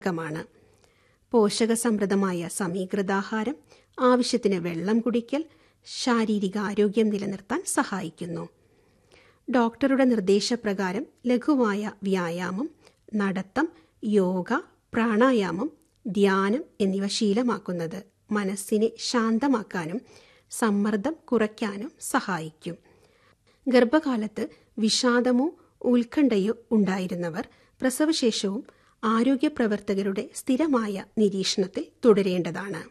ഘടകമാണ് പോഷകസമൃദ്ധമായ സമീകൃതാഹാരം ആവശ്യത്തിന് വെള്ളം കുടിക്കൽ ശാരീരിക ആരോഗ്യം നിലനിർത്താൻ സഹായിക്കുന്നു ഡോക്ടറുടെ നിർദ്ദേശപ്രകാരം ലഘുവായ വ്യായാമം നടത്തം യോഗ പ്രാണായാമം ധ്യാനം എന്നിവ ശീലമാക്കുന്നത് മനസ്സിനെ ശാന്തമാക്കാനും സമ്മർദ്ദം കുറയ്ക്കാനും സഹായിക്കും ഗർഭകാലത്ത് വിഷാദമോ ഉത്കണ്ഠയോ ഉണ്ടായിരുന്നവർ പ്രസവശേഷവും ആരോഗ്യ പ്രവർത്തകരുടെ സ്ഥിരമായ നിരീക്ഷണത്തിൽ തുടരേണ്ടതാണ്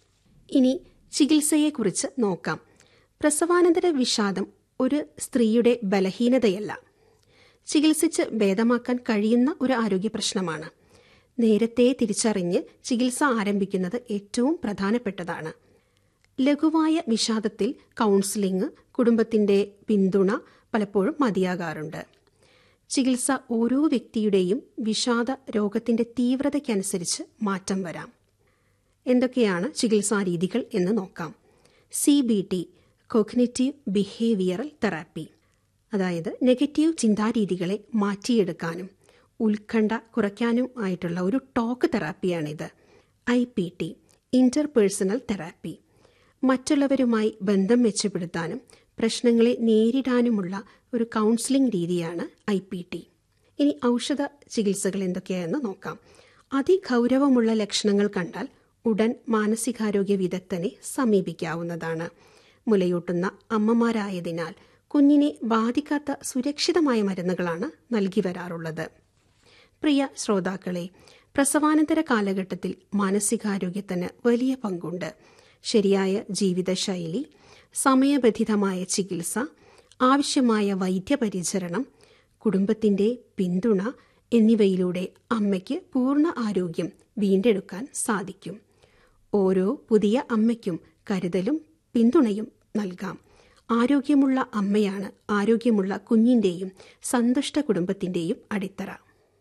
ഇനി ചികിത്സയെക്കുറിച്ച് നോക്കാം പ്രസവാനന്തര വിഷാദം ഒരു സ്ത്രീയുടെ ബലഹീനതയല്ല ചികിത്സിച്ച് ഭേദമാക്കാൻ കഴിയുന്ന ഒരു ആരോഗ്യ പ്രശ്നമാണ് നേരത്തെ തിരിച്ചറിഞ്ഞ് ചികിത്സ ആരംഭിക്കുന്നത് ഏറ്റവും പ്രധാനപ്പെട്ടതാണ് ലഘുവായ വിഷാദത്തിൽ കൗൺസിലിംഗ് കുടുംബത്തിന്റെ പിന്തുണ പലപ്പോഴും മതിയാകാറുണ്ട് ചികിത്സ ഓരോ വ്യക്തിയുടെയും വിഷാദ രോഗത്തിന്റെ തീവ്രതയ്ക്കനുസരിച്ച് മാറ്റം വരാം എന്തൊക്കെയാണ് ചികിത്സാ രീതികൾ എന്ന് നോക്കാം C B T cognitive behavioural therapy അതായത് നെഗറ്റീവ് ചിന്താരീതികളെ മാറ്റിയെടുക്കാനും ഉത്കണ്ഠ കുറയ്ക്കാനും ആയിട്ടുള്ള ഒരു ടോക്ക് തെറാപ്പിയാണിത് I P T interpersonal therapy മറ്റുള്ളവരുമായി ബന്ധം മെച്ചപ്പെടുത്താനും പ്രശ്നങ്ങളെ നേരിടാനുമുള്ള ഒരു കൗൺസിലിംഗ് രീതിയാണ് ഐ പി ടി ഇനി ഔഷധ ചികിത്സകൾ എന്തൊക്കെയാണെന്ന് നോക്കാം അതിഗൗരവമുള്ള ലക്ഷണങ്ങൾ കണ്ടാൽ ഉടൻ മാനസികാരോഗ്യ വിദഗ്ധനെ സമീപിക്കാവുന്നതാണ് മുലയൂട്ടുന്ന അമ്മമാരായതിനാൽ കുഞ്ഞിനെ ബാധിക്കാത്ത സുരക്ഷിതമായ മരുന്നുകളാണ് നൽകി വരാറുള്ളത് പ്രിയ ശ്രോതാക്കളെ പ്രസവാനന്തര കാലഘട്ടത്തിൽ മാനസികാരോഗ്യത്തിന് വലിയ പങ്കുണ്ട് ശരിയായ ജീവിതശൈലി സമയബന്ധിതമായ ചികിത്സ ആവശ്യമായ വൈദ്യപരിചരണം കുടുംബത്തിന്റെ പിന്തുണ എന്നിവയിലൂടെ അമ്മയ്ക്ക് പൂർണ്ണ ആരോഗ്യം വീണ്ടെടുക്കാൻ സാധിക്കും ഓരോ പുതിയ അമ്മയ്ക്കും കരുതലും പിന്തുണയും നൽകാം ആരോഗ്യമുള്ള അമ്മയാണ് ആരോഗ്യമുള്ള കുഞ്ഞിന്റെയും സന്തുഷ്ട കുടുംബത്തിന്റെയും അടിത്തറ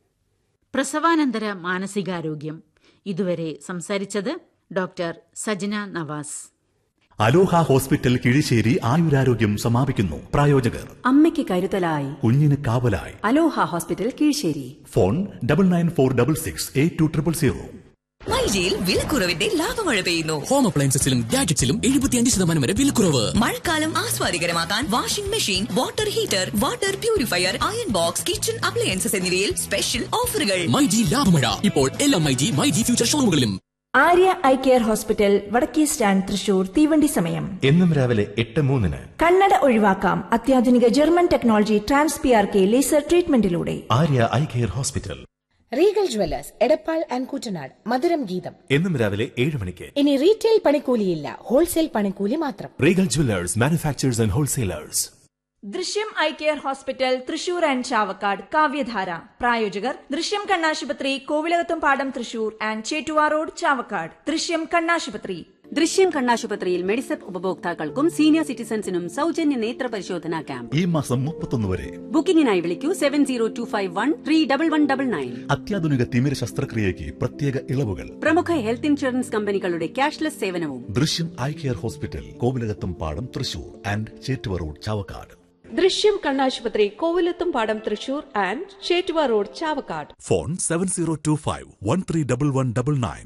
പ്രസവാനന്തര മാനസികാരോഗ്യം ഇതുവരെ സംസാരിച്ചത് doctor Sajana Navas Aloha hospital Kizhissery ആയുരാരോഗ്യം സമാപിക്കുന്നു പ്രായോജകർ അമ്മയ്ക്ക് കരുതലായി കുഞ്ഞിന് കാവലായി Aloha hospital Keezhissery phone double nine four double six eight two triple zero മൈജിയിൽ വിലക്കുറവിന്റെ ലാഭമഴ പെയ്യുന്നു ഹോം അപ്ലയൻസസിലും ഗാഡ്ജറ്റ്സിലും എഴുപത്തിയഞ്ച് ശതമാനം വരെ വിലക്കുറവ് മഴക്കാലം ആസ്വാദികരമാക്കാൻ washing machine water heater water purifier iron box kitchen appliances എന്നിവയിൽ സ്പെഷ്യൽ ഓഫറുകൾ മൈജി ലാഭമഴ ഇപ്പോൾ എല്ലാ മൈജി മൈജി ഫ്യൂച്ചർ ഷോറൂമുകളിലും ആര്യ ഐ കെയർ ഹോസ്പിറ്റൽ വടക്കേ സ്റ്റാൻഡ് തൃശൂർ തീവണ്ടി സമയം എന്നും രാവിലെ എട്ട് മൂന്നിന് കണ്ണട ഒഴിവാക്കാം അത്യാധുനിക German technology trans P R K laser ട്രീറ്റ്മെന്റിലൂടെ Arya eye care hospital Regal jewellers Edappal and Koottanad മധുരം ഗീതം എന്നും രാവിലെ ഏഴ് മണിക്ക് ഇനി റീറ്റെയിൽ പണിക്കൂലിയില്ല ഹോൾസെയിൽ പണിക്കൂലി മാത്രം Regal jewellers manufacturers and wholesalers Drishyam eye care hospital Thrissur and Chavakkad Kavyadhara പ്രായോജകർ ദൃശ്യം കണ്ണാശുപത്രി കോവിലകത്തും പാടം തൃശൂർ ആൻഡ് ചേറ്റുവാ റോഡ് ചാവക്കാട് ദൃശ്യം കണ്ണാശുപത്രി ദൃശ്യം കണ്ണാശുപത്രിയിൽ മെഡിസെപ്പ് ഉപഭോക്താക്കൾക്കും സീനിയർ സിറ്റിസൺസിനും സൗജന്യ നേത്ര പരിശോധനാ ക്യാമ്പ് ഈ മാസം മുപ്പത്തൊന്ന് വരെ ബുക്കിംഗിനായി വിളിക്കൂ seven zero two five one three double one double nine അത്യാധുനിക തിമിര ശസ്ത്രക്രിയയ്ക്ക് പ്രത്യേക ഇളവുകൾ പ്രമുഖ ഹെൽത്ത് ഇൻഷുറൻസ് കമ്പനികളുടെ ക്യാഷ്ലെസ് സേവനവും ദൃശ്യം ഐ കെയർ ഹോസ്പിറ്റൽ കോവിലകത്തും പാടം തൃശൂർ ആൻഡ് ചേറ്റുവ റോഡ് ചാവക്കാട് ദൃശ്യം കണ്ണാശുപത്രി കോവിലത്തും പാടം Thrissur and Chettuva road Chavakkad phone seven zero two five one three double one double nine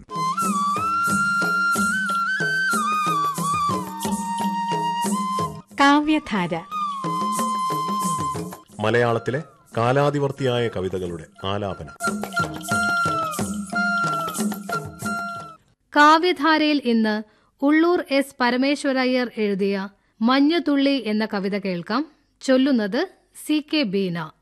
Kavyadhara മലയാളത്തിലെ കാലാതിവർത്തിയായ കവിതകളുടെ ആലാപനം കാവ്യധാരയിൽ ഇന്ന് ഉള്ളൂർ എസ് പരമേശ്വരയ്യർ എഴുതിയ മഞ്ഞുതുള്ളി എന്ന കവിത കേൾക്കാം ചൊല്ലുന്നത് സി കെ ബീന